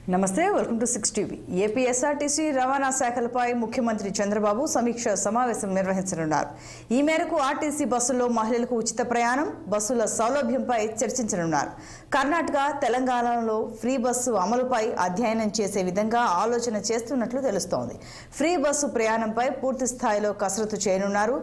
నమస్తే welcome to six TV AP SRTC రవాణా శాఖలపై ముఖ్యమంత్రి చంద్రబాబు సమీక్ష సమావేశం నిర్వహించనున్నారు ఈ మేరకు ఆర్టీసీ బస్సుల్లో మహిళలకు ఉచిత ప్రయాణం బస్సుల సౌలభ్యంపై చర్చించనున్నారు కర్ణాటక తెలంగాణలో ఫ్రీ బస్సు అమలుపై అధ్యయనం చేసే విధంగా ఆలోచన చేస్తున్నట్లు తెలుస్తోంది ఫ్రీ బస్సు ప్రయాణంపై పూర్తి స్థాయిలో కసరత్తు చేయనున్నారు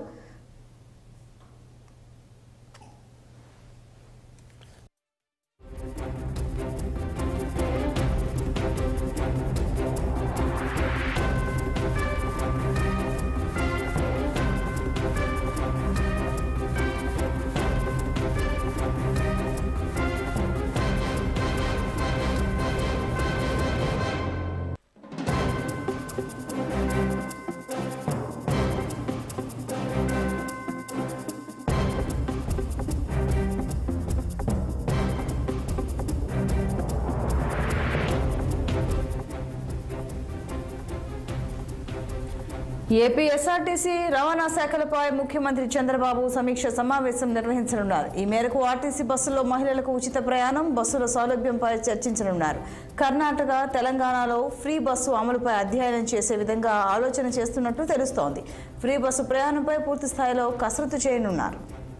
ఏపీ ఎస్ఆర్టీసీ రవాణా శాఖలపై ముఖ్యమంత్రి చంద్రబాబు సమీక్ష సమావేశం నిర్వహించనున్నారు ఈ మేరకు ఆర్టీసీ బస్సుల్లో మహిళలకు ఉచిత ప్రయాణం బస్సుల సౌలభ్యంపై చర్చించనున్నారు కర్ణాటక తెలంగాణలో ఫ్రీ బస్సు అమలుపై అధ్యయనం చేసే విధంగా ఆలోచన చేస్తున్నట్లు తెలుస్తోంది ఫ్రీ బస్సు ప్రయాణంపై పూర్తి స్థాయిలో కసరత్తు చేయనున్నారు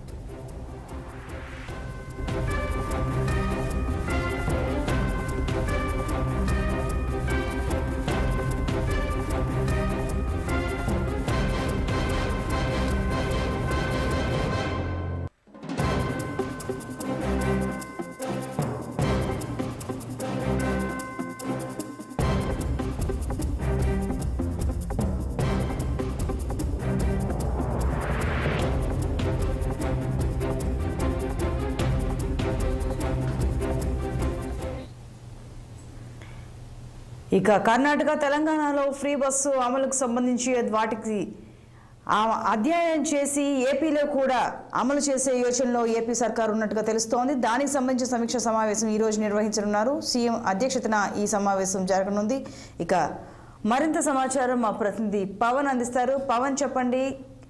ఇక కర్ణాటక తెలంగాణలో ఫ్రీ బస్సు అమలుకు సంబంధించి వాటికి ఆ అధ్యయనం చేసి ఏపీలో కూడా అమలు చేసే యోచనలో ఏపీ సర్కార్ ఉన్నట్టుగా తెలుస్తోంది దానికి సంబంధించిన సమీక్ష సమావేశం ఈ రోజు నిర్వహించనున్నారు సీఎం అధ్యక్షతన ఈ సమావేశం జరగనుంది ఇక మరింత సమాచారం మా ప్రతినిధి పవన్ అందిస్తారు పవన్ చెప్పండి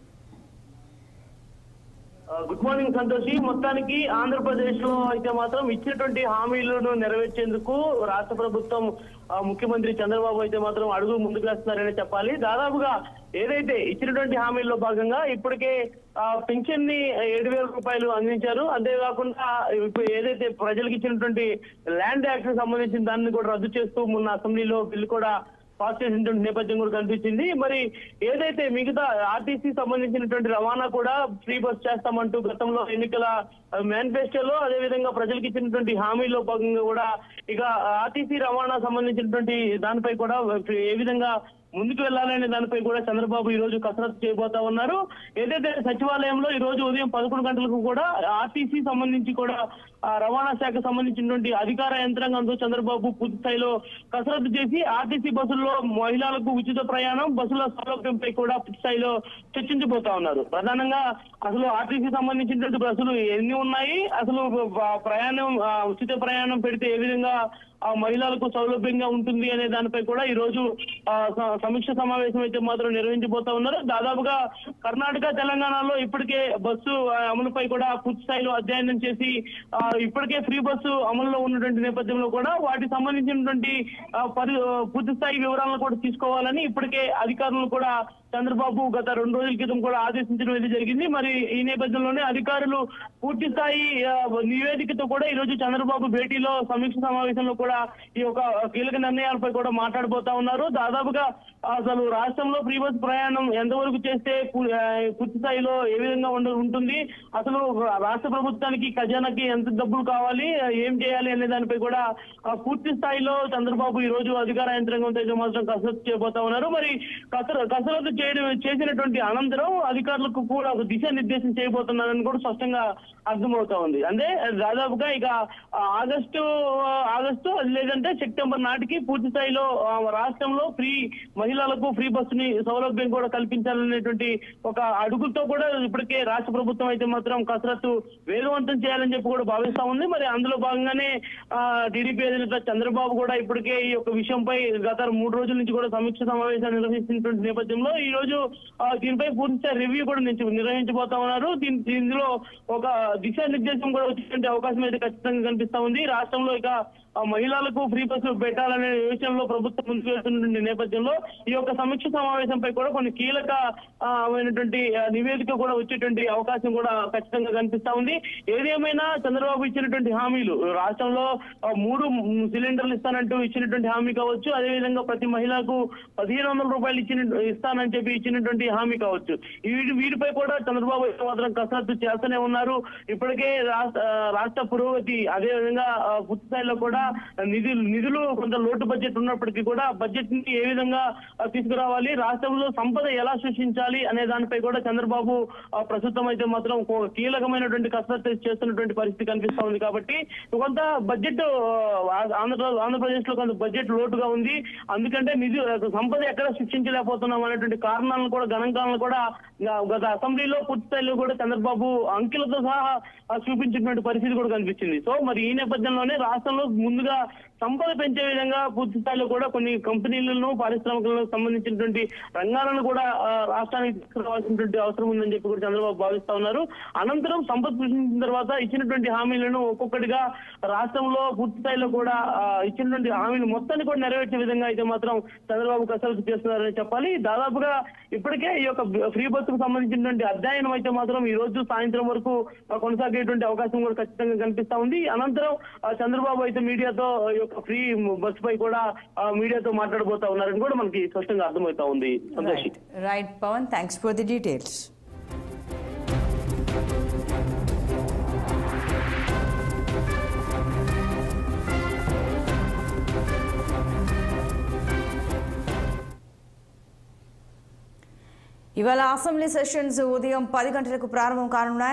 ఆ, గుడ్ మార్నింగ్ సంతోషి మొత్తానికి ఆంధ్రప్రదేశ్ లో అయితే మాత్రం ఇచ్చినటువంటి హామీలను నెరవేర్చేందుకు రాష్ట్ర ప్రభుత్వం ఆ, ముఖ్యమంత్రి చంద్రబాబు అయితే మాత్రం అడుగు ముందుకు వేస్తున్నారని చెప్పాలి దాదాపుగా ఏదైతే ఇచ్చినటువంటి హామీల్లో భాగంగా ఇప్పటికే ఆ, పెన్షన్ ని ఏడు వేల రూపాయలు అందించారు అంతేకాకుండా ఇప్పుడు ఏదైతే ప్రజలకు ఇచ్చినటువంటి ల్యాండ్ యాక్ట్ కి సంబంధించిన దాన్ని కూడా రద్దు చేస్తూ మొన్న అసెంబ్లీలో బిల్లు కూడా పాస్ చేసినటువంటి నేపథ్యం కూడా కనిపించింది మరి ఏదైతే మిగతా ఆర్టీసీ సంబంధించినటువంటి రవాణా కూడా ఫ్రీ బస్ చేస్తామంటూ గతంలో ఎన్నికల మేనిఫెస్టోలో అదే విధంగా ప్రజలకు ఇచ్చినటువంటి హామీలో భాగంగా కూడా ఇక ఆర్టీసీ రవాణా సంబంధించినటువంటి దానిపై కూడా ఏ విధంగా ముందుకు వెళ్ళాలనే దానిపై కూడా చంద్రబాబు ఈ రోజు కసరత్తు చేయబోతా ఉన్నారు ఏదైతే సచివాలయంలో ఈ రోజు ఉదయం పదకొండు గంటలకు కూడా ఆర్టీసీ సంబంధించి కూడా ఆ రవాణా శాఖ సంబంధించినటువంటి అధికార యంత్రాంగంతో చంద్రబాబు పూర్తి స్థాయిలో కసరత్తు చేసి ఆర్టీసీ బస్సుల్లో మహిళలకు ఉచిత ప్రయాణం బస్సుల సౌలభ్యంపై కూడా పూర్తి స్థాయిలో చర్చించబోతా ఉన్నారు ప్రధానంగా అసలు ఆర్టీసీ సంబంధించినటువంటి బస్సులు ఎన్ని ఉన్నాయి అసలు ఆ ప్రయాణం ఆ ఉచిత ప్రయాణం పెడితే ఏ విధంగా ఆ మహిళలకు సౌలభ్యంగా ఉంటుంది అనే దానిపై కూడా ఈ రోజు ఆ, స- సమీక్ష సమావేశం అయితే మాత్రం నిర్వహించబోతా ఉన్నారు దాదాపుగా కర్ణాటక తెలంగాణలో ఇప్పటికే బస్సు ఆ, అమలుపై కూడా పూర్తి స్థాయిలో అధ్యయనం చేసి ఆ, ఇప్పటికే ఫ్రీ బస్సు అమలులో ఉన్నటువంటి నేపథ్యంలో కూడా వాటికి సంబంధించినటువంటి ఆ, పరి పూర్తి స్థాయి వివరాలను కూడా తీసుకోవాలని ఇప్పటికే అధికారులు కూడా చంద్రబాబు గత రెండు రోజుల క్రితం కూడా ఆదేశించడం ఇది జరిగింది మరి ఈ నేపథ్యంలోనే అధికారులు పూర్తి స్థాయి ఆ, నివేదికతో కూడా ఈ రోజు చంద్రబాబు భేటీలో సమీక్ష సమావేశంలో కూడా ఈ యొక్క కీలక నిర్ణయాలపై కూడా మాట్లాడబోతా ఉన్నారు దాదాపుగా అసలు రాష్ట్రంలో ఫ్రీ బస్ ప్రయాణం ఎంతవరకు చేస్తే పూ- ఆ, పూర్తి స్థాయిలో ఏ విధంగా ఉండ- ఉంటుంది అసలు రాష్ట్ర ప్రభుత్వానికి ఖజానాకి ఎంత డబ్బులు కావాలి ఏం చేయాలి అనే దానిపై కూడా ఆ, పూర్తి స్థాయిలో చంద్రబాబు ఈ రోజు అధికార యంత్రాంగంతో అయితే మాత్రం కసరత్తు చేయబోతా ఉన్నారు మరి కసర కసరత్తు చేయడం చేసినటువంటి అనంతరం అధికారులకు కూడా ఒక దిశానిర్దేశం చేయబోతున్నారని కూడా స్పష్టంగా అర్థమవుతా ఉంది అంటే దాదాపుగా ఇక ఆ, ఆగస్టు ఆ, ఆగస్టు లేదంటే సెప్టెంబర్ నాటికి పూర్తి స్థాయిలో ఆ, రాష్ట్రంలో ఫ్రీ మహిళలకు ఫ్రీ బస్సుని సౌలభ్యం కూడా కల్పించాలనేటువంటి ఒక అడుగుతో కూడా ఇప్పటికే రాష్ట్ర ప్రభుత్వం అయితే మాత్రం కసరత్తు వేగవంతం చేయాలని చెప్పి కూడా భావిస్తా ఉంది మరి అందులో భాగంగానే టీడీపీ అధినేత చంద్రబాబు కూడా ఇప్పటికే ఈ యొక్క విషయంపై గత మూడు రోజుల నుంచి కూడా సమీక్ష సమావేశాలు నిర్వహిస్తున్నటువంటి నేపథ్యంలో ఈ రోజు ఆ, దీనిపై పూర్తి రివ్యూ కూడా నిర్వ- నిర్వహించబోతా ఉన్నారు దీని దీనిలో ఒక దిశానిర్దేశం కూడా వచ్చేటువంటి అవకాశం అయితే ఖచ్చితంగా కనిపిస్తా ఉంది రాష్ట్రంలో ఇక ఆ, మహిళలకు ఫ్రీ బస్సు పెట్టాలనే విషయంలో ప్రభుత్వం ముందుకు వెళ్తున్న నేపథ్యంలో ఈ యొక్క సమీక్ష సమావేశంపై కూడా కొన్ని కీలక ఆ, అయినటువంటి ఆ, నివేదిక కూడా వచ్చేటువంటి అవకాశం కూడా ఖచ్చితంగా కనిపిస్తా ఉంది ఏదేమైనా చంద్రబాబు ఇచ్చినటువంటి హామీలు రాష్ట్రంలో ఆ, మూడు మ్, సిలిండర్లు ఇస్తానంటూ ఇచ్చినటువంటి హామీ కావచ్చు అదేవిధంగా ప్రతి మహిళకు పదిహేను వందల రూపాయలు ఇచ్చిన ఇస్తానని చెప్పి ఇచ్చినటువంటి హామీ కావచ్చు వీటి వీటిపై కూడా చంద్రబాబు అయితే మాత్రం కసరత్తు చేస్తూనే ఉన్నారు ఇప్పటికే రాష్ట్ర ఆ, రాష్ట్ర పురోగతి అదేవిధంగా ఆ, పూర్తి స్థాయిలో కూడా నిధులు నిధులు కొంత లోటు బడ్జెట్ ఉన్నప్పటికీ కూడా బడ్జెట్ ని ఏ విధంగా ఆ, తీసుకురావాలి రాష్ట్రంలో సంపద ఎలా సృష్టించాలి అనే దానిపై కూడా చంద్రబాబు ఆ, ప్రస్తుతం అయితే మాత్రం ఒక కీలకమైనటువంటి కసరత్తు చేస్తున్నటువంటి పరిస్థితి కనిపిస్తా ఉంది కాబట్టి కొంత బడ్జెట్ ఆ, ఆంధ్ర ఆంధ్రప్రదేశ్ లో కొంత బడ్జెట్ లోటుగా ఉంది అందుకంటే నిధి సంపద ఎక్కడ సృష్టించలేకపోతున్నాం అనేటువంటి కారణాలను కూడా గణాంకాలను కూడా ఆ, గత అసెంబ్లీలో పూర్తి స్థాయిలో కూడా చంద్రబాబు అంకెలతో సహా ఆ, చూపించినటువంటి పరిస్థితి కూడా కనిపించింది సో మరి ఈ నేపథ్యంలోనే రాష్ట్రంలో ముందుగా సంపద పెంచే విధంగా పూర్తి స్థాయిలో కూడా కొన్ని కంపెనీలను పారిశ్రామికలకు సంబంధించినటువంటి రంగాలను కూడా ఆ, రాష్ట్రానికి తీసుకురావాల్సినటువంటి అవసరం ఉందని చెప్పి కూడా చంద్రబాబు భావిస్తా ఉన్నారు అనంతరం సంపద సృష్టించిన తర్వాత ఇచ్చినటువంటి హామీలను ఒక్కొక్కటిగా రాష్ట్రంలో పూర్తి స్థాయిలో కూడా ఆ, ఇచ్చినటువంటి హామీలు మొత్తాన్ని కూడా నెరవేర్చే విధంగా అయితే మాత్రం చంద్రబాబు కసరత్తు చేస్తున్నారని చెప్పాలి దాదాపుగా ఇప్పటికే ఈ యొక్క ఫ్రీ బస్సుకు సంబంధించినటువంటి అధ్యయనం అయితే మాత్రం ఈ రోజు సాయంత్రం వరకు ఆ, కొనసాగేటువంటి అవకాశం కూడా ఖచ్చితంగా కనిపిస్తా ఉంది అనంతరం ఆ, చంద్రబాబు అయితే మీడియాతో ఈ యొక్క ఫ్రీ బస్సు పై కూడా ఆ, మీడియాతో మాట్లాడబోతా ఉన్నారని కూడా మనకి స్పష్టంగా అర్థమవుతా ఉంది Santoshi right right Pavan thanks for the details ఇవాళ అసెంబ్లీ సెషన్స్ ఉదయం పది గంటలకు ప్రారంభం కానున్నాయి